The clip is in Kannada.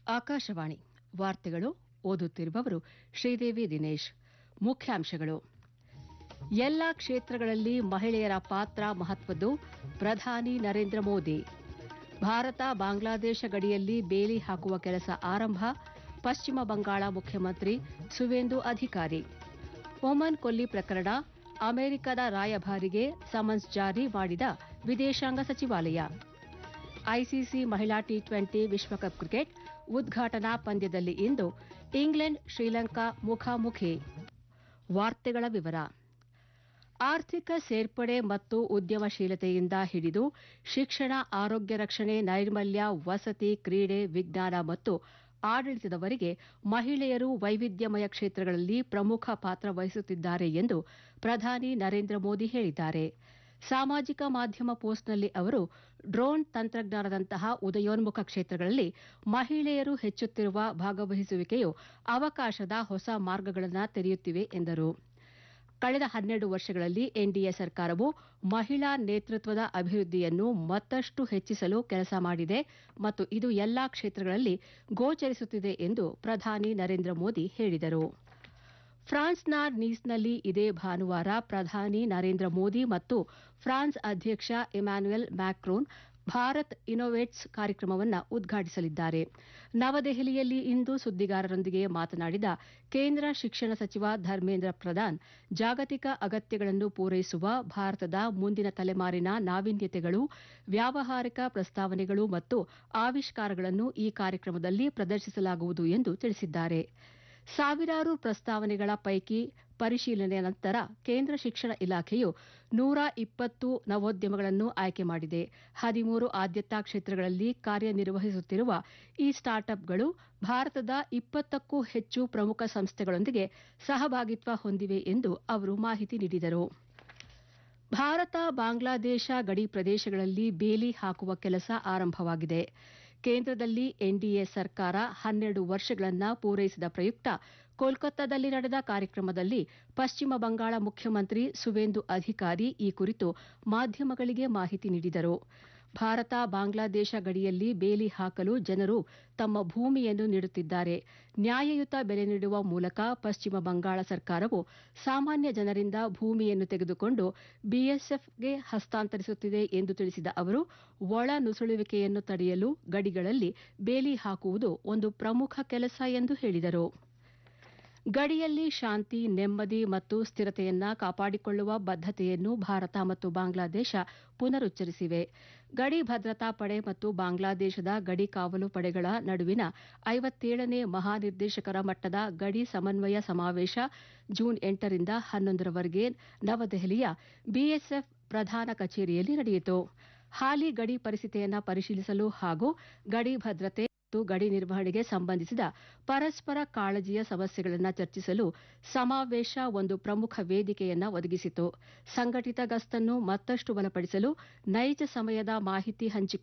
ಆಕಾಶವಾಣಿ ವಾರ್ತೆಗಳು ಓದುತ್ತಿರುವವರು ಶ್ರೀದೇವಿ ದಿನೇಶ್ ಮುಖ್ಯಾಂಶಗಳು ಎಲ್ಲಾ ಕ್ಷೇತ್ರಗಳಲ್ಲಿ ಮಹಿಳೆಯರ ಪಾತ್ರ ಮಹತ್ವದ್ದು ಪ್ರಧಾನಿ ನರೇಂದ್ರ ಮೋದಿ ಭಾರತ ಬಾಂಗ್ಲಾದೇಶ ಗಡಿಯಲ್ಲಿ ಬೇಲಿ ಹಾಕುವ ಕೆಲಸ ಆರಂಭ ಪಶ್ಚಿಮ ಬಂಗಾಳ ಮುಖ್ಯಮಂತ್ರಿ ಸುವೇಂದು ಅಧಿಕಾರಿ ಒಮನ್ ಕೊಲ್ಲಿ ಪ್ರಕರಣ ಅಮೆರಿಕದ ರಾಯಭಾರಿಗೆ ಸಮನ್ಸ್ ಜಾರಿ ಮಾಡಿದ ವಿದೇಶಾಂಗ ಸಚಿವಾಲಯ ಐಸಿಸಿ ಮಹಿಳಾ ಟಿ ಟ್ವೆಂಟಿ ವಿಶ್ವಕಪ್ ಕ್ರಿಕೆಟ್ ಉದ್ಘಾಟನಾ ಪಂದ್ಯದಲ್ಲಿ ಇಂದು ಇಂಗ್ಲೆಂಡ್ ಶ್ರೀಲಂಕಾ ಮುಖಾಮುಖಿ ವಾರ್ತೆಗಳ ವಿವರ ಆರ್ಥಿಕ ಸೇರ್ಪಡೆ ಮತ್ತು ಉದ್ಯಮಶೀಲತೆಯಿಂದ ಹಿಡಿದು ಶಿಕ್ಷಣ ಆರೋಗ್ಯ ರಕ್ಷಣೆ ನೈರ್ಮಲ್ಯ ವಸತಿ ಕ್ರೀಡೆ ವಿಜ್ಞಾನ ಮತ್ತು ಆಡಳಿತದವರೆಗೆ ಮಹಿಳೆಯರು ವೈವಿಧ್ಯಮಯ ಕ್ಷೇತ್ರಗಳಲ್ಲಿ ಪ್ರಮುಖ ಪಾತ್ರ ವಹಿಸುತ್ತಿದ್ದಾರೆ ಎಂದು ಪ್ರಧಾನಿ ನರೇಂದ್ರ ಮೋದಿ ಹೇಳಿದ್ದಾರೆ ಸಾಮಾಜಿಕ ಮಾಧ್ಯಮ ಪೋಸ್ಟ್ನಲ್ಲಿ ಅವರು ಡ್ರೋನ್ ತಂತ್ರಜ್ಞಾನದಂತಹ ಉದಯೋನ್ಮುಖ ಕ್ಷೇತ್ರಗಳಲ್ಲಿ ಮಹಿಳೆಯರು ಹೆಚ್ಚುತ್ತಿರುವ ಭಾಗವಹಿಸುವಿಕೆಯು ಅವಕಾಶದ ಹೊಸ ಮಾರ್ಗಗಳನ್ನು ತೆರೆಯುತ್ತಿವೆ ಎಂದರು ಕಳೆದ ಹನ್ನೆರಡು ವರ್ಷಗಳಲ್ಲಿ ಎನ್ಡಿಎ ಸರ್ಕಾರವು ಮಹಿಳಾ ನೇತೃತ್ವದ ಅಭಿವೃದ್ಧಿಯನ್ನು ಮತ್ತಷ್ಟು ಹೆಚ್ಚಿಸಲು ಕೆಲಸ ಮಾಡಿದೆ ಮತ್ತು ಇದು ಎಲ್ಲಾ ಕ್ಷೇತ್ರಗಳಲ್ಲಿ ಗೋಚರಿಸುತ್ತಿದೆ ಎಂದು ಪ್ರಧಾನಿ ನರೇಂದ್ರ ಮೋದಿ ಹೇಳಿದರು ಫ್ರಾನ್ಸ್ನ ನೀಸ್ನಲ್ಲಿ ಇದೇ ಭಾನುವಾರ ಪ್ರಧಾನಿ ನರೇಂದ್ರ ಮೋದಿ ಮತ್ತು ಫ್ರಾನ್ಸ್ ಅಧ್ಯಕ್ಷ ಇಮ್ಯಾನ್ಯುಯಲ್ ಮ್ಯಾಕ್ರೋನ್ ಭಾರತ್ ಇನ್ನೋವೇಟ್ಸ್ ಕಾರ್ಯಕ್ರಮವನ್ನು ಉದ್ಘಾಟಿಸಲಿದ್ದಾರೆ ನವದೆಹಲಿಯಲ್ಲಿ ಇಂದು ಸುದ್ದಿಗಾರರೊಂದಿಗೆ ಮಾತನಾಡಿದ ಕೇಂದ್ರ ಶಿಕ್ಷಣ ಸಚಿವ ಧರ್ಮೇಂದ್ರ ಪ್ರಧಾನ್ ಜಾಗತಿಕ ಅಗತ್ಯಗಳನ್ನು ಪೂರೈಸುವ ಭಾರತದ ಮುಂದಿನ ತಲೆಮಾರಿನ ನಾವೀನ್ಯತೆಗಳು ವ್ಯಾವಹಾರಿಕ ಪ್ರಸ್ತಾವನೆಗಳು ಮತ್ತು ಆವಿಷ್ಕಾರಗಳನ್ನು ಈ ಕಾರ್ಯಕ್ರಮದಲ್ಲಿ ಪ್ರದರ್ಶಿಸಲಾಗುವುದು ಎಂದು ತಿಳಿಸಿದ್ದಾರೆ ಸಾವಿರಾರು ಪ್ರಸ್ತಾವನೆಗಳ ಪೈಕಿ ಪರಿಶೀಲನೆಯ ನಂತರ ಕೇಂದ್ರ ಶಿಕ್ಷಣ ಇಲಾಖೆಯು ನೂರ ಇಪ್ಪತ್ತು ನವೋದ್ಯಮಗಳನ್ನು ಆಯ್ಕೆ ಮಾಡಿದೆ ಹದಿಮೂರು ಆದ್ಯತಾ ಕ್ಷೇತ್ರಗಳಲ್ಲಿ ಕಾರ್ಯನಿರ್ವಹಿಸುತ್ತಿರುವ ಈ ಸ್ಟಾರ್ಟ್ಅಪ್ಗಳು ಭಾರತದ ಇಪ್ಪತ್ತಕ್ಕೂ ಹೆಚ್ಚು ಪ್ರಮುಖ ಸಂಸ್ಥೆಗಳೊಂದಿಗೆ ಸಹಭಾಗಿತ್ವ ಹೊಂದಿವೆ ಎಂದು ಅವರು ಮಾಹಿತಿ ನೀಡಿದರು ಭಾರತ ಬಾಂಗ್ಲಾದೇಶ ಗಡಿ ಪ್ರದೇಶಗಳಲ್ಲಿ ಬೇಲಿ ಹಾಕುವ ಕೆಲಸ ಆರಂಭವಾಗಿದೆ ಕೇಂದ್ರದಲ್ಲಿ ಎನ್ಡಿಎ ಸರ್ಕಾರ ಹನ್ನೆರಡು ವರ್ಷಗಳನ್ನು ಪೂರೈಸಿದ ಪ್ರಯುಕ್ತ ಕೋಲ್ಕತ್ತಾದಲ್ಲಿ ನಡೆದ ಕಾರ್ಯಕ್ರಮದಲ್ಲಿ ಪಶ್ಚಿಮ ಬಂಗಾಳ ಮುಖ್ಯಮಂತ್ರಿ ಸುವೇಂದು ಅಧಿಕಾರಿ ಈ ಕುರಿತು ಮಾಧ್ಯಮಗಳಿಗೆ ಮಾಹಿತಿ ನೀಡಿದರು ಭಾರತ ಬಾಂಗ್ಲಾದೇಶ ಗಡಿಯಲ್ಲಿ ಬೇಲಿ ಹಾಕಲು ಜನರು ತಮ್ಮ ಭೂಮಿಯನ್ನು ನೀಡುತ್ತಿದ್ದಾರೆ ನ್ಯಾಯಯುತ ಬೆಲೆ ನೀಡುವ ಮೂಲಕ ಪಶ್ಚಿಮ ಬಂಗಾಳ ಸರ್ಕಾರವು ಸಾಮಾನ್ಯ ಜನರಿಂದ ಭೂಮಿಯನ್ನು ತೆಗೆದುಕೊಂಡು ಬಿಎಸ್ಎಫ್ಗೆ ಹಸ್ತಾಂತರಿಸುತ್ತಿದೆ ಎಂದು ತಿಳಿಸಿದ ಅವರು ಒಳ ನುಸುಳುವಿಕೆಯನ್ನು ತಡೆಯಲು ಗಡಿಗಳಲ್ಲಿ ಬೇಲಿ ಹಾಕುವುದು ಒಂದು ಪ್ರಮುಖ ಕೆಲಸ ಎಂದು ಹೇಳಿದರು ಗಡಿಯಲ್ಲಿ ಶಾಂತಿ ನೆಮ್ಮದಿ ಮತ್ತು ಸ್ಥಿರತೆಯನ್ನ ಕಾಪಾಡಿಕೊಳ್ಳುವ ಬದ್ದತೆಯನ್ನು ಭಾರತ ಮತ್ತು ಬಾಂಗ್ಲಾದೇಶ ಪುನರುಚ್ಚರಿಸಿವೆ ಗಡಿ ಭದ್ರತಾ ಪಡೆ ಮತ್ತು ಬಾಂಗ್ಲಾದೇಶದ ಗಡಿ ಕಾವಲು ಪಡೆಗಳ ನಡುವಿನ ಐವತ್ತೇಳನೇ ಮಹಾನಿರ್ದೇಶಕರ ಮಟ್ಟದ ಗಡಿ ಸಮನ್ವಯ ಸಮಾವೇಶ ಜೂನ್ ಎಂಟರಿಂದ ಹನ್ನೊಂದರವರೆಗೆ ನವದೆಹಲಿಯ ಬಿಎಸ್ಎಫ್ ಪ್ರಧಾನ ಕಚೇರಿಯಲ್ಲಿ ನಡೆಯಿತು ಹಾಲಿ ಗಡಿ ಪರಿಸ್ಥಿತಿಯನ್ನು ಪರಿಶೀಲಿಸಲು ಹಾಗೂ ಗಡಿ ಭದ್ರತೆ ಮತ್ತು ಗಡಿ ನಿರ್ವಹಣೆಗೆ ಸಂಬಂಧಿಸಿದ ಪರಸ್ಪರ ಕಾಳಜಿಯ ಸಮಸ್ಯೆಗಳನ್ನು ಚರ್ಚಿಸಲು ಸಮಾವೇಶ ಒಂದು ಪ್ರಮುಖ ವೇದಿಕೆಯನ್ನು ಒದಗಿಸಿತು ಸಂಘಟಿತ ಗಸ್ತನ್ನು ಮತ್ತಷ್ಟು ಬಲಪಡಿಸಲು ನೈಜ ಸಮಯದ ಮಾಹಿತಿ ಹಂಚಿಕೆ